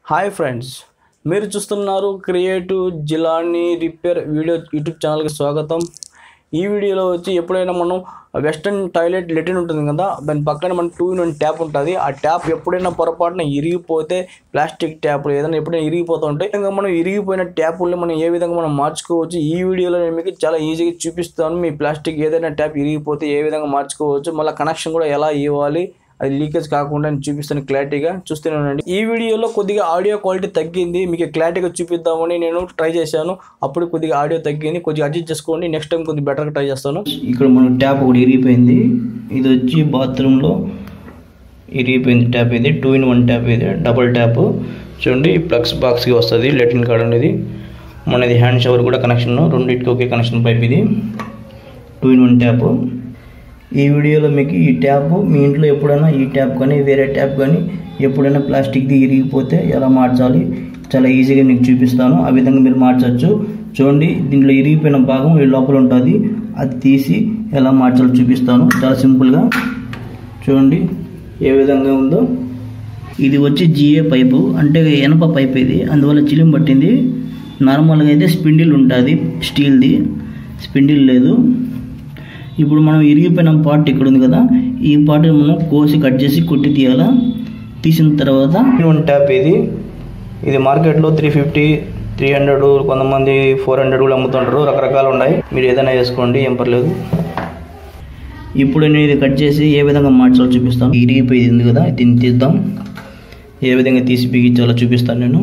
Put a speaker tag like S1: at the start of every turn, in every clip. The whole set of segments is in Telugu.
S1: హాయ్ ఫ్రెండ్స్ మీరు చూస్తున్నారు creative Jilani repair video YouTube ఛానల్కి స్వాగతం ఈ వీడియోలో వచ్చి ఎప్పుడైనా మనం వెస్టర్న్ టాయిలెట్ లెటిన్ ఉంటుంది కదా దాని పక్కన మన టూ ఇన్ వన్ ట్యాప్ ఉంటుంది ఆ ట్యాప్ ఎప్పుడైనా పొరపాటున ఇరిగిపోతే ప్లాస్టిక్ ట్యాప్ ఏదైనా ఎప్పుడైనా ఇరిగిపోతూ ఉంటాయి ఇంకా మనం ఇరిగిపోయిన ట్యాపుల్ని మనం ఏ విధంగా మనం మార్చుకోవచ్చు ఈ వీడియోలో నేను మీకు చాలా ఈజీగా చూపిస్తాను మీ ప్లాస్టిక్ ఏదైనా ట్యాప్ ఇరిగిపోతే ఏ విధంగా మార్చుకోవచ్చు మళ్ళీ కనెక్షన్ కూడా ఎలా ఇవ్వాలి అది లీకేజ్ కాకుండా నేను చూపిస్తాను క్లారిటీగా చూస్తూనే ఉండండి ఈ వీడియోలో కొద్దిగా ఆడియో క్వాలిటీ తగ్గింది మీకు క్లారిటీగా చూపిద్దామని నేను ట్రై చేశాను అప్పుడు కొద్దిగా ఆడియో తగ్గింది కొద్దిగా అడ్జస్ట్ చేసుకోండి నెక్స్ట్ టైం కొద్దిగా బెటర్గా ట్రై చేస్తాను ఇక్కడ మన ట్యాప్ ఒకటి ఇరిగిపోయింది ఇది వచ్చి బాత్రూంలో ఇరిగిపోయింది ట్యాప్ ఇది టూ ఇన్ వన్ ట్యాప్ ఇది డబుల్ ట్యాప్ చూడండి ప్లగ్స్ బాక్స్కి వస్తుంది లెటిన్ కార్డ్ అనేది మనది హ్యాండ్ షవర్ కూడా కనెక్షన్ రెండింటికి ఒకే కనెక్షన్ పైప్ ఇది టూ ఇన్ వన్ ట్యాప్ ఈ వీడియోలో మీకు ఈ ట్యాప్ మీ ఇంట్లో ఎప్పుడైనా ఈ ట్యాప్ కానీ వేరే ట్యాప్ కానీ ఎప్పుడైనా ప్లాస్టిక్ది ఇరిగిపోతే ఎలా మార్చాలి చాలా ఈజీగా మీకు చూపిస్తాను ఆ విధంగా మీరు మార్చవచ్చు చూడండి దీంట్లో ఇరిగిపోయిన భాగం ఈ లోపల ఉంటుంది అది తీసి ఎలా మార్చాలో చూపిస్తాను చాలా సింపుల్గా చూడండి ఏ విధంగా ఉందో ఇది వచ్చి జిఏ పైపు అంటే ఎనప పైప్ ఇది అందువల్ల చిలిం పట్టింది నార్మల్గా అయితే స్పిండిల్ ఉంటుంది స్టీల్ది స్పిండిల్ లేదు ఇప్పుడు మనం ఇరిగిపోయిన పార్ట్ ఇక్కడ ఉంది కదా ఈ పార్ట్ మనం కోసి కట్ చేసి కొట్టి తీయాలా తీసిన తర్వాత వన్ ట్యాప్ ఇది ఇది మార్కెట్లో త్రీ ఫిఫ్టీ త్రీ హండ్రెడ్ కొంతమంది ఫోర్ హండ్రెడ్ కూడా అమ్ముతుంటారు రకరకాలు ఉన్నాయి మీరు ఏదైనా వేసుకోండి ఏం పర్లేదు ఇప్పుడు నేను ఇది కట్ చేసి ఏ విధంగా మార్చాలో చూపిస్తాను ఇరిగిపోయింది ఉంది కదా దీన్ని తీద్దాం ఏ విధంగా తీసి బిగించాలో చూపిస్తాను నేను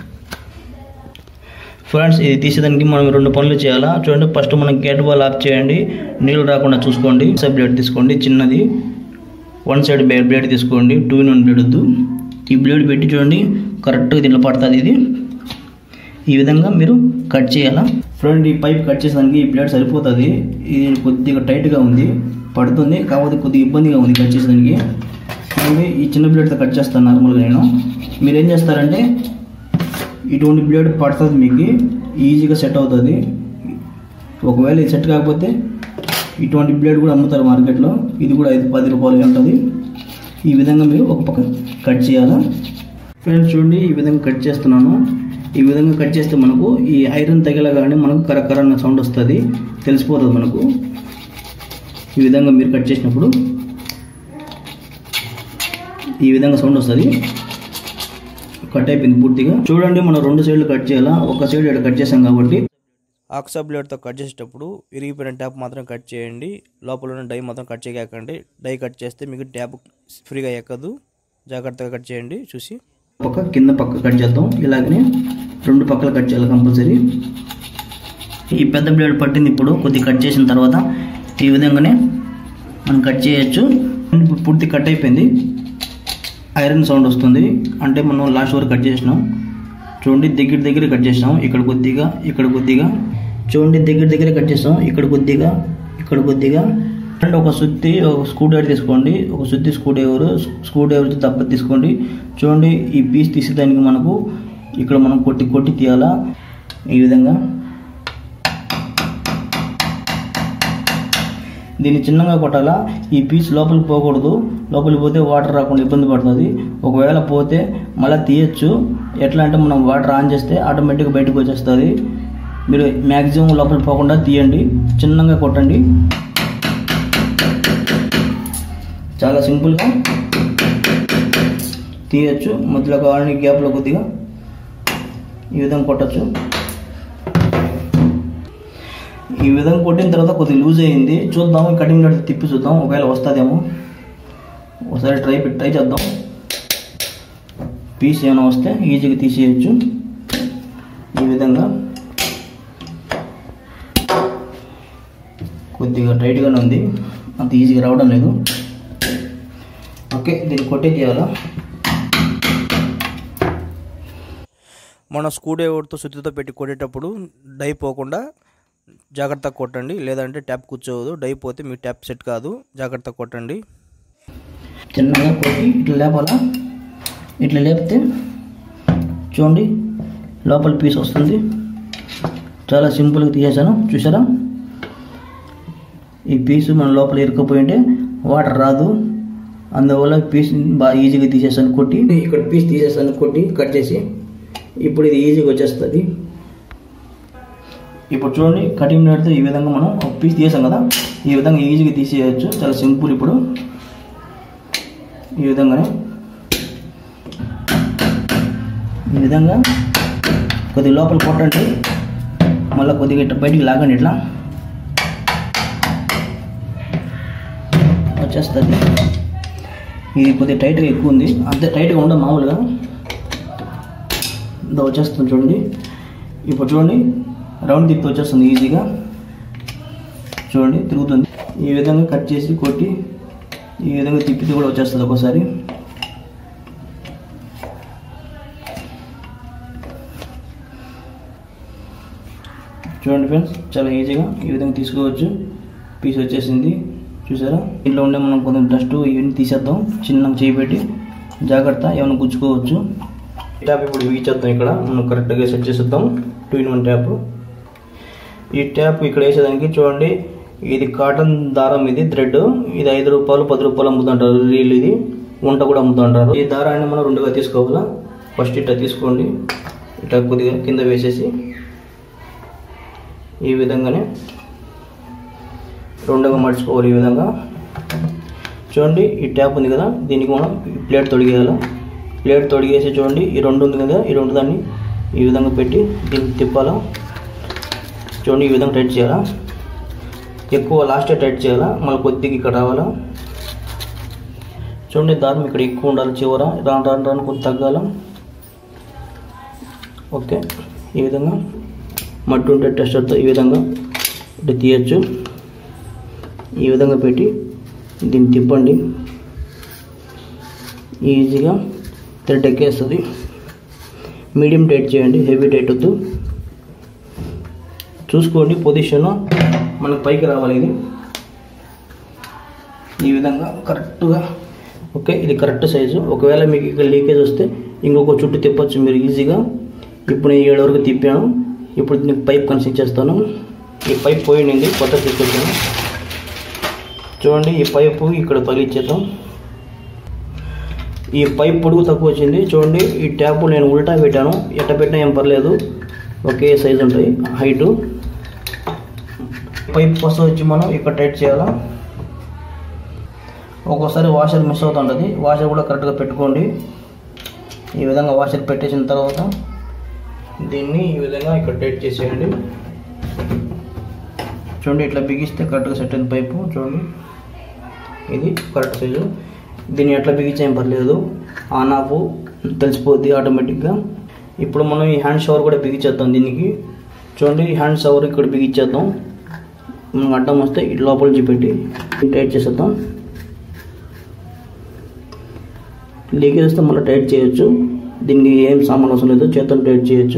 S1: ఫ్రెండ్స్ ఇది తీసేదానికి మనం రెండు పనులు చేయాలా చూడండి ఫస్ట్ మనం గేట్ వాల్ ఆఫ్ చేయండి నీళ్ళు రాకుండా చూసుకోండి సబ్ బ్లేడ్ తీసుకోండి చిన్నది వన్ సైడ్ బ్లేడ్ బ్లేడ్ తీసుకోండి టూ ఇన్ వన్ బ్లేడ్ వద్దు ఈ బ్లేడ్ పెట్టి చూడండి కరెక్ట్గా దీంట్లో పడుతుంది ఇది ఈ విధంగా మీరు కట్ చేయాలా ఫ్రెండ్ ఈ పైప్ కట్ చేసేదానికి ఈ బ్లేడ్ సరిపోతుంది ఇది కొద్దిగా టైట్గా ఉంది పడుతుంది కాకపోతే కొద్దిగా ఇబ్బందిగా ఉంది కట్ చేసేదానికి చూడండి ఈ చిన్న బ్లేడ్తో కట్ చేస్తాను నార్మల్గా నేను మీరు ఏం చేస్తారంటే ఇటువంటి బ్లేడ్ పడుతుంది మీకు ఈజీగా సెట్ అవుతుంది ఒకవేళ ఇది సెట్ కాకపోతే ఇటువంటి బ్లేడ్ కూడా అమ్ముతారు మార్కెట్లో ఇది కూడా ఐదు పది రూపాయలు ఉంటుంది ఈ విధంగా మీరు ఒక పక్క కట్ చేయాలా ఫ్రెండ్స్ చూడండి ఈ విధంగా కట్ చేస్తున్నాను ఈ విధంగా కట్ చేస్తే మనకు ఈ ఐరన్ తగిలగానే మనకు కరకర అన్న సౌండ్ వస్తుంది తెలిసిపోతుంది మనకు ఈ విధంగా మీరు కట్ చేసినప్పుడు ఈ విధంగా సౌండ్ వస్తుంది కట్ అయిపోయింది పూర్తిగా చూడండి మనం రెండు సైడ్లు కట్ చేయాలా ఒక సైడ్ ఇక్కడ కట్ చేసాం కాబట్టి ఆక్సా బ్లేడ్తో కట్ చేసేటప్పుడు విరిగిపోయిన ట్యాప్ మాత్రం కట్ చేయండి లోపల ఉన్న డై మాత్రం కట్ చేయకండి డై కట్ చేస్తే మీకు ట్యాప్ ఫ్రీగా ఎక్కదు జాగ్రత్తగా కట్ చేయండి చూసి పక్క కింద పక్క కట్ చేద్దాం ఇలాగనే రెండు పక్కలు కట్ చేయాలి కంపల్సరీ ఈ పెద్ద బ్లేడ్ పట్టింది ఇప్పుడు కొద్దిగా కట్ చేసిన తర్వాత ఈ విధంగానే మనం కట్ చేయొచ్చు ఇప్పుడు పూర్తి కట్ అయిపోయింది ఐరన్ సౌండ్ వస్తుంది అంటే మనం లాస్ట్ వరకు కట్ చేసినాం చూడండి దగ్గర దగ్గర కట్ చేసాం ఇక్కడ కొద్దిగా ఇక్కడ కొద్దిగా చూడండి దగ్గర దగ్గర కట్ చేసాం ఇక్కడ కొద్దిగా ఇక్కడ కొద్దిగా అండ్ ఒక సుత్తి ఒక స్క్రూ డ్రైవర్ తీసుకోండి ఒక సుత్తి స్క్రూ డ్రైవర్ స్క్రూ డ్రైవర్ తప్ప తీసుకోండి చూడండి ఈ పీస్ తీసేదానికి మనకు ఇక్కడ మనం కొట్టి కొట్టి తీయాలా ఈ విధంగా దీన్ని చిన్నగా కొట్టాలా ఈ పీస్ లోపలికి పోకూడదు లోపలికి పోతే వాటర్ రాకుండా ఇబ్బంది పడుతుంది ఒకవేళ పోతే మళ్ళీ తీయచ్చు ఎట్లా అంటే మనం వాటర్ ఆన్ చేస్తే ఆటోమేటిక్గా బయటకు వచ్చేస్తుంది మీరు మ్యాక్సిమం లోపలికి పోకుండా తీయండి చిన్నగా కొట్టండి చాలా సింపుల్గా తీయచ్చు మధ్యలో కావాలని గ్యాప్లో కొద్దిగా ఈ విధంగా కొట్టచ్చు ఈ విధంగా కొట్టిన తర్వాత కొద్దిగా లూజ్ అయింది చూద్దాం కటింగ్ బ్లేడ్ తిప్పి చూద్దాం ఒకవేళ వస్తుందేమో ఒకసారి ట్రై పెట్టి ట్రై చేద్దాం పీస్ ఏమైనా వస్తే ఈజీగా తీసేయచ్చు ఈ విధంగా కొద్దిగా టైట్గానే ఉంది అంత ఈజీగా రావడం లేదు ఓకే దీన్ని కొట్టే తీయాలా మన స్క్రూ డ్రైవర్తో సుత్తితో పెట్టి కొట్టేటప్పుడు డై పోకుండా జాగ్రత్తగా కొట్టండి లేదంటే ట్యాప్ కూర్చోవద్దు డై పోతే మీ ట్యాప్ సెట్ కాదు జాగ్రత్తగా కొట్టండి చిన్నగా కొట్టి ఇట్లా లేపాలా ఇట్లా లేపితే చూడండి లోపల పీస్ వస్తుంది చాలా సింపుల్గా తీసేసాను చూసారా ఈ పీసు మన లోపల ఇరుక్కుపోయింటే వాటర్ రాదు అందువల్ల పీస్ బాగా ఈజీగా తీసేసాను కొట్టి ఇక్కడ పీస్ తీసేసాను కొట్టి కట్ చేసి ఇప్పుడు ఇది ఈజీగా వచ్చేస్తుంది ఇప్పుడు చూడండి కటింగ్ నడితే ఈ విధంగా మనం ఒక పీస్ తీసాం కదా ఈ విధంగా ఈజీగా తీసేయచ్చు చాలా సింపుల్ ఇప్పుడు ఈ విధంగానే ఈ విధంగా కొద్దిగా లోపల కొట్టండి మళ్ళీ కొద్దిగా ఇట్లా బయటికి లాగండి ఇట్లా వచ్చేస్తుంది ఇది కొద్దిగా టైట్గా ఎక్కువ ఉంది అంతే టైట్గా ఉండదు మామూలుగా ఇంత వచ్చేస్తుంది చూడండి ఇప్పుడు చూడండి రౌండ్ తిప్పి వచ్చేస్తుంది ఈజీగా చూడండి తిరుగుతుంది ఈ విధంగా కట్ చేసి కొట్టి ఈ విధంగా తిప్పితే కూడా వచ్చేస్తుంది ఒకసారి చూడండి ఫ్రెండ్స్ చాలా ఈజీగా ఈ విధంగా తీసుకోవచ్చు పీస్ వచ్చేసింది చూసారా ఇంట్లో ఉండే మనం కొంచెం డస్ట్ ఇవన్నీ తీసేద్దాం చిన్నగా చేయి పెట్టి జాగ్రత్త ఏమైనా గుచ్చుకోవచ్చు ట్యాప్ ఇప్పుడు వీచేద్దాం ఇక్కడ మనం కరెక్ట్గా సెట్ చేసేద్దాం టూ ఇన్ వన్ ట్యాప్ ఈ ట్యాప్ ఇక్కడ వేసేదానికి చూడండి ఇది కాటన్ దారం ఇది థ్రెడ్ ఇది ఐదు రూపాయలు పది రూపాయలు అమ్ముతుంటారు రీల్ ఇది వంట కూడా అమ్ముతుంటారు ఈ దారాన్ని మనం రెండుగా తీసుకోవాలా ఫస్ట్ ఇట్లా తీసుకోండి ఇట్లా కొద్దిగా కింద వేసేసి ఈ విధంగానే రెండుగా మడుచుకోవాలి ఈ విధంగా చూడండి ఈ ట్యాప్ ఉంది కదా దీనికి మనం ఈ ప్లేట్ తొడిగేయాలి ప్లేట్ తొడిగేసి చూడండి ఈ రెండు ఉంది కదా ఈ రెండు దాన్ని ఈ విధంగా పెట్టి దీన్ని తిప్పాలా చూడండి ఈ విధంగా టైట్ చేయాలా ఎక్కువ లాస్ట్ టైట్ చేయాలా మళ్ళీ కొద్దిగా ఇక్కడ రావాలా చూడండి దారం ఇక్కడ ఎక్కువ ఉండాలి చివర రాను రాను రాను కొంచెం తగ్గాల ఓకే ఈ విధంగా మట్టి ఉంటే టెస్టర్తో ఈ విధంగా ఇటు తీయచ్చు ఈ విధంగా పెట్టి దీన్ని తిప్పండి ఈజీగా థ్రెడ్ ఎక్కేస్తుంది మీడియం టైట్ చేయండి హెవీ టైట్ వద్దు చూసుకోండి పొజిషన్ మనకు పైకి రావాలి ఇది ఈ విధంగా కరెక్ట్గా ఓకే ఇది కరెక్ట్ సైజు ఒకవేళ మీకు ఇక్కడ లీకేజ్ వస్తే ఇంకొక చుట్టూ తిప్పచ్చు మీరు ఈజీగా ఇప్పుడు నేను ఏడు వరకు తిప్పాను ఇప్పుడు దీనికి పైప్ కన్సిస్ట్ చేస్తాను ఈ పైప్ పోయింది కొత్త తీసుకొచ్చాను చూడండి ఈ పైపు ఇక్కడ పగిలిచ్చేద్దాం ఈ పైప్ పొడుగు తక్కువ వచ్చింది చూడండి ఈ ట్యాప్ నేను ఉల్టా పెట్టాను ఎట్ట పెట్టినా ఏం పర్లేదు ఒకే సైజు ఉంటాయి హైటు పైప్ ఫస్ట్ వచ్చి మనం ఇక్కడ టైట్ చేయాలా ఒక్కోసారి వాషర్ మిస్ అవుతుంటుంది వాషర్ కూడా కరెక్ట్గా పెట్టుకోండి ఈ విధంగా వాషర్ పెట్టేసిన తర్వాత దీన్ని ఈ విధంగా ఇక్కడ టైట్ చేసేయండి చూడండి ఇట్లా బిగిస్తే కరెక్ట్గా సెట్ అయిన పైపు చూడండి ఇది కరెక్ట్ సైజు దీన్ని ఎట్లా బిగించేం పర్లేదు ఆన్ ఆఫ్ తెలిసిపోద్ది ఆటోమేటిక్గా ఇప్పుడు మనం ఈ హ్యాండ్ షవర్ కూడా బిగించేద్దాం దీనికి చూడండి ఈ హ్యాండ్ షవర్ ఇక్కడ బిగించేద్దాం మనకు అడ్డం వస్తే ఈ లోపల నుంచి పెట్టి టైట్ చేసేద్దాం లీకేజ్ వస్తే మళ్ళీ టైట్ చేయొచ్చు దీనికి ఏం సామాన్ అవసరం లేదు చేతులు టైట్ చేయొచ్చు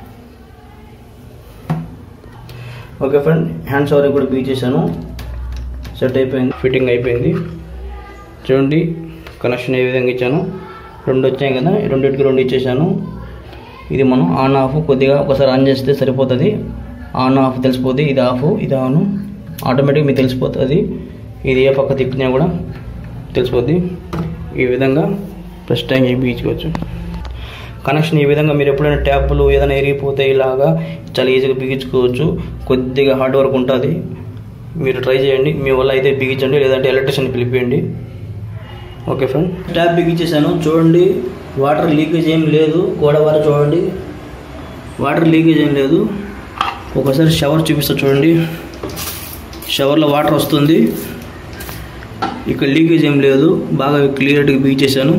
S1: ఓకే ఫ్రెండ్ హ్యాండ్ షవర్ కూడా బిగించేసాను సెట్ అయిపోయింది ఫిట్టింగ్ అయిపోయింది చూడండి కనెక్షన్ ఏ విధంగా ఇచ్చాను రెండు వచ్చాయి కదా ఈ రెండింటికి రెండు ఇచ్చేసాను ఇది మనం ఆన్ ఆఫ్ కొద్దిగా ఒకసారి ఆన్ చేస్తే సరిపోతుంది ఆన్ ఆఫ్ తెలిసిపోతుంది ఇది ఆఫ్ ఇది ఆన్ ఆటోమేటిక్ మీకు తెలిసిపోతుంది ఇది ఏ పక్క తిప్పినా కూడా తెలిసిపోద్ది ఈ విధంగా ప్లస్ టైం బిగించుకోవచ్చు కనెక్షన్ ఈ విధంగా మీరు ఎప్పుడైనా ట్యాప్లు ఏదైనా ఎరిగిపోతే ఇలాగా చాలా ఈజీగా బిగించుకోవచ్చు కొద్దిగా హార్డ్ వర్క్ ఉంటుంది మీరు ట్రై చేయండి మీ వల్ల అయితే బిగించండి లేదంటే ఎలక్ట్రిషియన్ పిలిపియండి ఓకే ఫ్రెండ్ ట్యాప్ బిగించేసాను చూడండి వాటర్ లీకేజ్ ఏం లేదు గోడ వారు చూడండి వాటర్ లీకేజ్ ఏం లేదు ఒకసారి షవర్ చూపిస్తా చూడండి షవర్లో వాటర్ వస్తుంది ఇక్కడ లీకేజ్ ఏం లేదు బాగా క్లియర్గా బిగించేసాను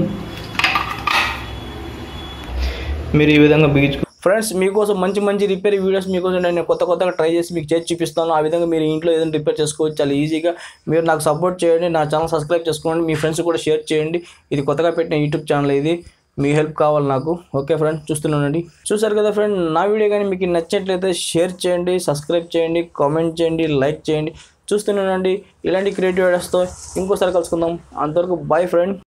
S1: మీరు ఈ విధంగా బిగించుకో ఫ్రెండ్స్ మీకోసం మంచి మంచి రిపేర్ వీడియోస్ మీకోసం నేను కొత్త కొత్తగా ట్రై చేసి మీకు చేసి చూపిస్తాను ఆ విధంగా మీరు ఇంట్లో ఏదైనా రిపేర్ చేసుకోవచ్చు చాలా ఈజీగా మీరు నాకు సపోర్ట్ చేయండి నా ఛానల్ సబ్స్క్రైబ్ చేసుకోండి మీ ఫ్రెండ్స్ కూడా షేర్ చేయండి ఇది కొత్తగా పెట్టిన యూట్యూబ్ ఛానల్ ఇది మీ హెల్ప్ కావాలి నాకు ఓకే ఫ్రెండ్ చూస్తున్నానండి చూసారు కదా ఫ్రెండ్ నా వీడియో కానీ మీకు నచ్చినట్లయితే షేర్ చేయండి సబ్స్క్రైబ్ చేయండి కామెంట్ చేయండి లైక్ చేయండి చూస్తున్నానండి ఇలాంటి క్రియేటివ్ ఐడియాస్తో ఇంకోసారి కలుసుకుందాం అంతవరకు బాయ్ ఫ్రెండ్